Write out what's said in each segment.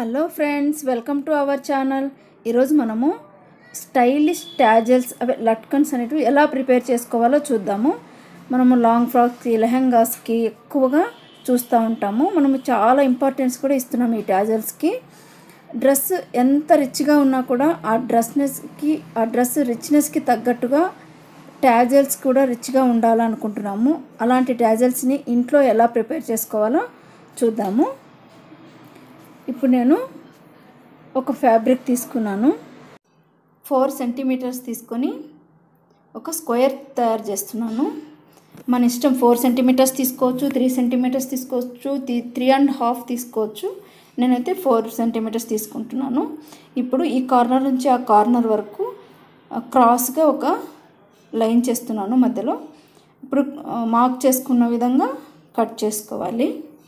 hello friends welcome to our channel ఈరోజు మనము stylish tassels అవి లట్కన్స్ అనేటివి ఎలా ప్రిపేర్ చేసుకోవాలో చూద్దాము మనము లాంగ్ ఫ్రాక్స్కి లెహంగాస్కి ఎక్కువగా చూస్తూ ఉంటాము మనము చాలా ఇంపార్టెన్స్ కూడా ఇస్తున్నాము ఈ ట్యాజల్స్కి డ్రెస్ ఎంత రిచ్గా ఉన్నా కూడా ఆ డ్రెస్నెస్కి ఆ డ్రెస్ రిచ్నెస్కి తగ్గట్టుగా ట్యాజల్స్ కూడా రిచ్గా ఉండాలనుకుంటున్నాము అలాంటి ట్యాజల్స్ని ఇంట్లో ఎలా ప్రిపేర్ చేసుకోవాలో చూద్దాము ఇప్పుడు నేను ఒక ఫ్యాబ్రిక్ తీసుకున్నాను ఫోర్ సెంటీమీటర్స్ తీసుకొని ఒక స్క్వేర్ తయారు చేస్తున్నాను మన ఇష్టం ఫోర్ సెంటీమీటర్స్ తీసుకోవచ్చు త్రీ సెంటీమీటర్స్ తీసుకోవచ్చు త్రీ అండ్ హాఫ్ తీసుకోవచ్చు నేనైతే ఫోర్ సెంటీమీటర్స్ తీసుకుంటున్నాను ఇప్పుడు ఈ కార్నర్ నుంచి ఆ కార్నర్ వరకు క్రాస్గా ఒక లైన్ చేస్తున్నాను మధ్యలో ఇప్పుడు మార్క్ చేసుకున్న విధంగా కట్ చేసుకోవాలి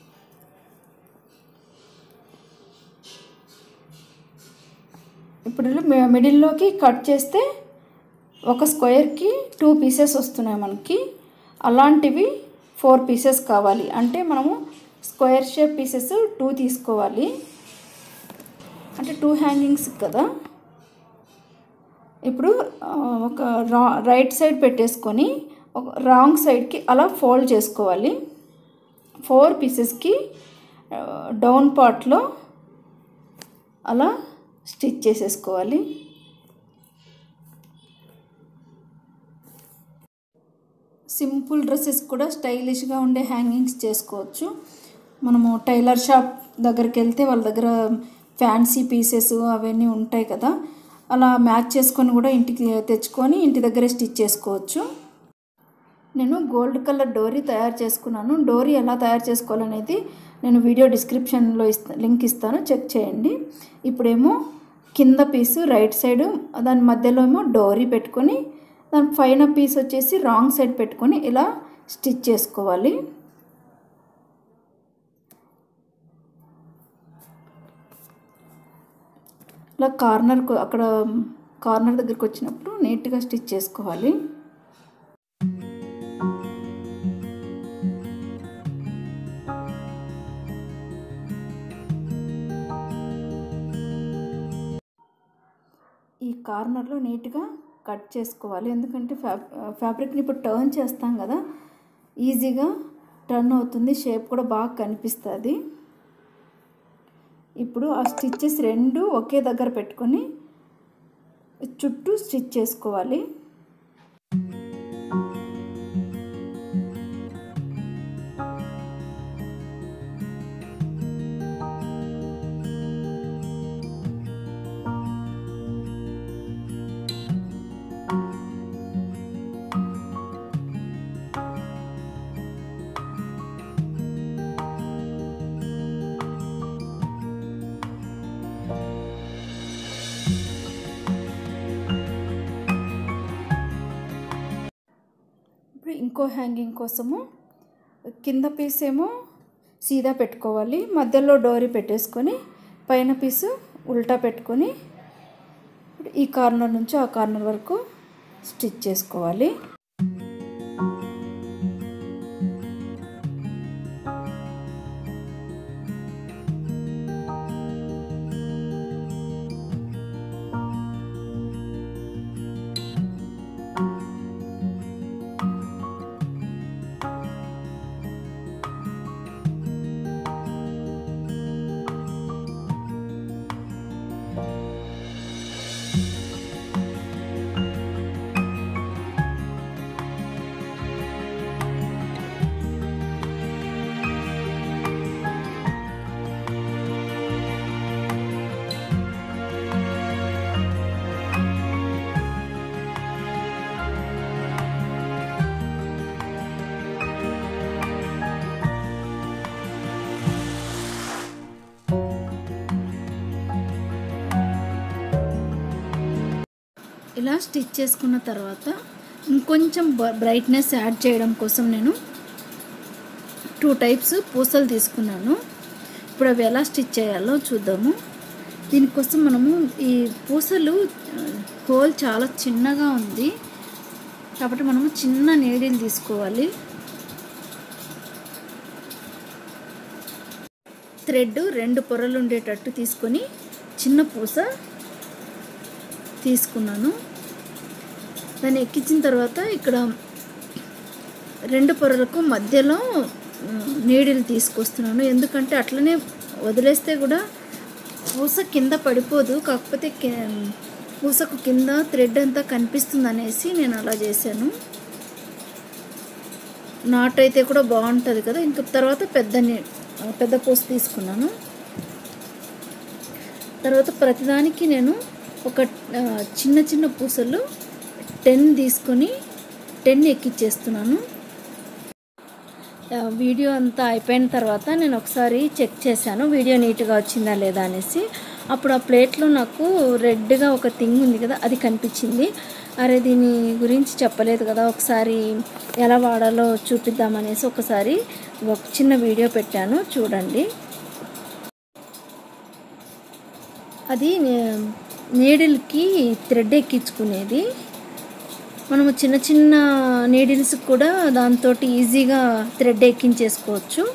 ఇప్పుడు మిడిల్లోకి కట్ చేస్తే ఒక స్క్వేర్కి టూ పీసెస్ వస్తున్నాయి మనకి అలాంటివి ఫోర్ పీసెస్ కావాలి అంటే మనము స్క్వేర్ షేప్ పీసెస్ టూ తీసుకోవాలి అంటే టూ హ్యాంగింగ్స్ కదా ఇప్పుడు ఒక రా రైట్ సైడ్ పెట్టేసుకొని ఒక రాంగ్ సైడ్కి అలా ఫోల్డ్ చేసుకోవాలి ఫోర్ పీసెస్కి డౌన్ పార్ట్లో అలా స్టిచ్ చేసేసుకోవాలి సింపుల్ డ్రెస్సెస్ కూడా స్టైలిష్గా ఉండే హ్యాంగింగ్స్ చేసుకోవచ్చు మనము టైలర్ షాప్ దగ్గరికి వెళ్తే వాళ్ళ దగ్గర ఫ్యాన్సీ పీసెస్ అవన్నీ ఉంటాయి కదా అలా మ్యాచ్ చేసుకొని కూడా ఇంటికి తెచ్చుకొని ఇంటి దగ్గరే స్టిచ్ చేసుకోవచ్చు నేను గోల్డ్ కలర్ డోరీ తయారు చేసుకున్నాను డోరీ ఎలా తయారు చేసుకోవాలనేది నేను వీడియో డిస్క్రిప్షన్లో ఇస్తా లింక్ ఇస్తాను చెక్ చేయండి ఇప్పుడేమో కింద పీసు రైట్ సైడ్ దాని మధ్యలో ఏమో డోరీ పెట్టుకొని దాని పైన పీస్ వచ్చేసి రాంగ్ సైడ్ పెట్టుకొని ఇలా స్టిచ్ చేసుకోవాలి ఇలా కార్నర్కు అక్కడ కార్నర్ దగ్గరికి వచ్చినప్పుడు నీట్గా స్టిచ్ చేసుకోవాలి ఈ కార్నర్లో నీట్గా కట్ చేసుకోవాలి ఎందుకంటే ఫ్యాబ్ ఫ్యాబ్రిక్ని ఇప్పుడు టర్న్ చేస్తాం కదా ఈజీగా టర్న్ అవుతుంది షేప్ కూడా బాగా కనిపిస్తుంది ఇప్పుడు ఆ స్టిచ్చెస్ రెండు ఒకే దగ్గర పెట్టుకొని చుట్టూ స్టిచ్ చేసుకోవాలి ఇప్పుడు ఇంకో హ్యాంగింగ్ కోసము కింద పీస్ ఏమో సీదా పెట్టుకోవాలి మధ్యలో డోరీ పెట్టేసుకొని పైన పీసు ఉల్టా పెట్టుకొని ఈ కార్నర్ నుంచి ఆ కార్నర్ వరకు స్టిచ్ చేసుకోవాలి ఇలా స్టిచ్ చేసుకున్న తర్వాత ఇంకొంచెం బ్రైట్నెస్ యాడ్ చేయడం కోసం నేను టూ టైప్స్ పూసలు తీసుకున్నాను ఇప్పుడు అవి ఎలా స్టిచ్ చేయాలో చూద్దాము దీనికోసం మనము ఈ పూసలు హోల్ చాలా చిన్నగా ఉంది కాబట్టి మనము చిన్న నీడిల్ తీసుకోవాలి థ్రెడ్ రెండు పొరలు ఉండేటట్టు తీసుకొని చిన్న పూస తీసుకున్నాను దాన్ని ఎక్కించిన తర్వాత ఇక్కడ రెండు పొరలకు మధ్యలో నీడిలు తీసుకొస్తున్నాను ఎందుకంటే అట్లనే వదిలేస్తే కూడా పూస కింద పడిపోదు కాకపోతే కి- పూసకు కింద థ్రెడ్ అంతా కనిపిస్తుంది అనేసి నేను అలా చేశాను నాట్ అయితే కూడా బాగుంటుంది కదా ఇంకా తర్వాత పెద్ద ని- పెద్ద పూస తీసుకున్నాను తర్వాత ప్రతిదానికి నేను ఒక ఆ, చిన్న చిన్న పూసలు టెన్ తీసుకొని టెన్ ఎక్కిచ్చేస్తున్నాను ఆ, వీడియో అంతా అయిపోయిన తర్వాత నేను ఒకసారి చెక్ చేశాను వీడియో నీట్గా వచ్చిందా లేదా అనేసి అప్పుడు ఆ ప్లేట్లో నాకు రెడ్గా ఒక థింగ్ ఉంది కదా అది కనిపించింది అరే దీని గురించి చెప్పలేదు కదా ఒకసారి ఎలా వాడాలో చూపిద్దామనేసి ఒకసారి ఒక చిన్న వీడియో పెట్టాను చూడండి అది నే- నీడిల్కి థ్రెడ్ ఎక్కించుకునేది మనము చిన్న చిన్న నీడిల్స్ కూడా దాంతో ఈజీగా థ్రెడ్ ఎక్కించేసుకోవచ్చు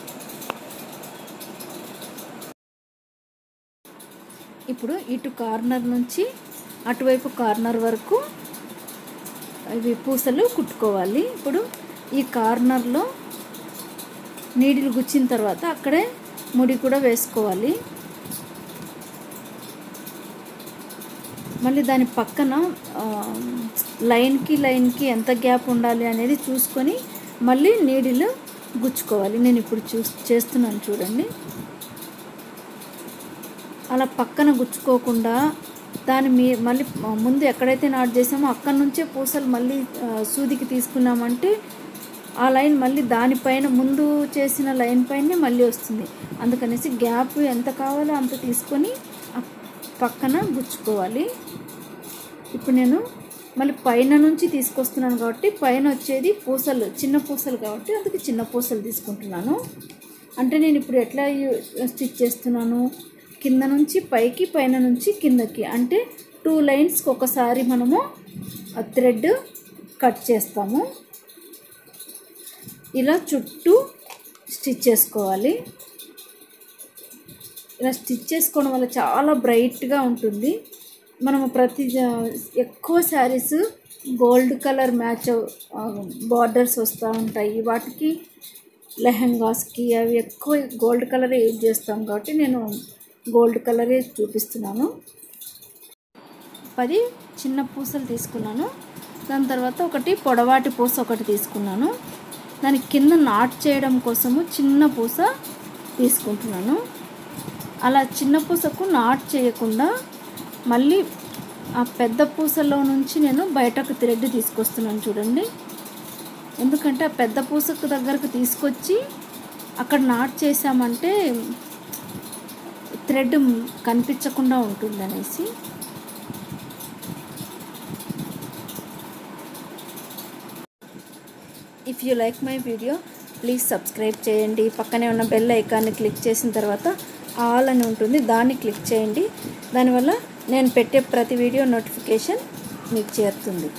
ఇప్పుడు ఇటు కార్నర్ నుంచి అటువైపు కార్నర్ వరకు ఇవి పూసలు కుట్టుకోవాలి ఇప్పుడు ఈ కార్నర్లో నీడిలు గుచ్చిన తర్వాత అక్కడే ముడి కూడా వేసుకోవాలి మళ్ళీ దాని పక్కన ఆ, లైన్కి లైన్కి ఎంత గ్యాప్ ఉండాలి అనేది చూసుకొని మళ్ళీ నీడిలు గుచ్చుకోవాలి నేను ఇప్పుడు చూ చేస్తున్నాను చూడండి అలా పక్కన గుచ్చుకోకుండా దాని మీ మళ్ళీ ముందు ఎక్కడైతే నాట్ చేసామో అక్కడి నుంచే పూసలు మళ్ళీ ఆ, సూదికి తీసుకున్నామంటే ఆ లైన్ మళ్ళీ దానిపైన ముందు చేసిన లైన్ పైనే మళ్ళీ వస్తుంది అందుకనేసి గ్యాప్ ఎంత కావాలో అంత తీసుకొని ఆ పక్కన గుచ్చుకోవాలి ఇప్పుడు నేను మళ్ళీ పైన నుంచి తీసుకొస్తున్నాను కాబట్టి పైన వచ్చేది పూసలు చిన్న పూసలు కాబట్టి అందుకే చిన్న పూసలు తీసుకుంటున్నాను అంటే నేను ఇప్పుడు ఎట్లా యు- స్టిచ్ చేస్తున్నాను కింద నుంచి పైకి పైన నుంచి కిందకి అంటే టూ లైన్స్కి ఒకసారి మనము ఆ థ్రెడ్ కట్ చేస్తాము ఇలా చుట్టూ స్టిచ్ చేసుకోవాలి ఇలా స్టిచ్ చేసుకోవడం వల్ల చాలా బ్రైట్గా ఉంటుంది మనము ప్రతి జా- ఎక్కువ saris gold colour match borders వస్తూ ఉంటాయి వాటికి లెహంగాస్కి అవి ఎక్కువ గోల్డ్ కలరే యూజ్ చేస్తాం కాబట్టి నేను గోల్డ్ కలరే చూపిస్తున్నాను పది చిన్న పూసలు తీసుకున్నాను దాని తర్వాత ఒకటి పొడవాటి పూస ఒకటి తీసుకున్నాను దాని కింద నాట్ చేయడం కోసము చిన్న పూస తీసుకుంటున్నాను అలా చిన్న పూసకు నాట్ చేయకుండా మళ్ళీ ఆ పెద్ద పూసలో నుంచి నేను బయటకు థ్రెడ్ తీసుకొస్తున్నాను చూడండి ఎందుకంటే ఆ పెద్ద పూసకు దగ్గరకు తీసుకొచ్చి అక్కడ నాట్ చేసామంటే థ్రెడ్ కనిపించకుండా ఉంటుంది అనేసి if you like my video please subscribe చేయండి పక్కనే ఉన్న బెల్ ఐకాన్ని క్లిక్ చేసిన తర్వాత ఆల్ అని ఉంటుంది దాన్ని క్లిక్ చేయండి దానివల్ల నేను పెట్టే ప్రతి వీడియో నోటిఫికేషన్ మీకు చేరుతుంది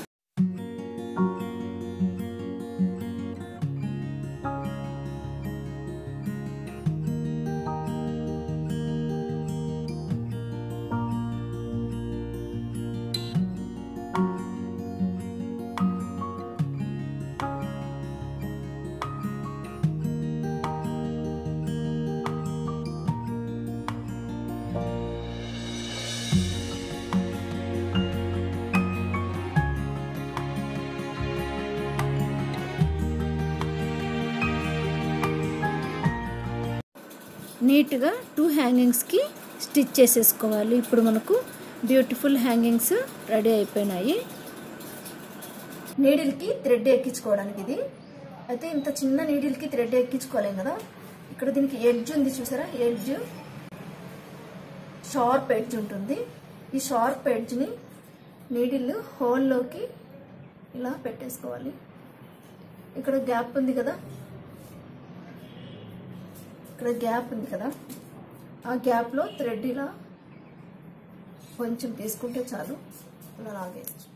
నీట్గా టూ హ్యాంగింగ్స్కి స్టిచ్ చేసేసుకోవాలి ఇప్పుడు మనకు బ్యూటిఫుల్ హ్యాంగింగ్స్ రెడీ అయిపోయినాయి నీడిల్కి థ్రెడ్ ఎక్కించుకోవడానికి ఇది అయితే ఇంత చిన్న నీడిల్కి థ్రెడ్ ఎక్కించుకోలేం కదా ఇక్కడ దీనికి ఎడ్జ్ ఉంది చూసారా ఎడ్జ్ షార్ప్ ఎడ్జ్ ఉంటుంది ఈ షార్ప్ ఎడ్జ్ని నీడిల్ హోల్లోకి ఇలా పెట్టేసుకోవాలి ఇక్కడ గ్యాప్ ఉంది కదా ఇక్కడ గ్యాప్ ఉంది కదా ఆ గ్యాప్లో థ్రెడ్ ఇలా కొంచెం తీసుకుంటే చాలు ఇలా లాగేయచ్చు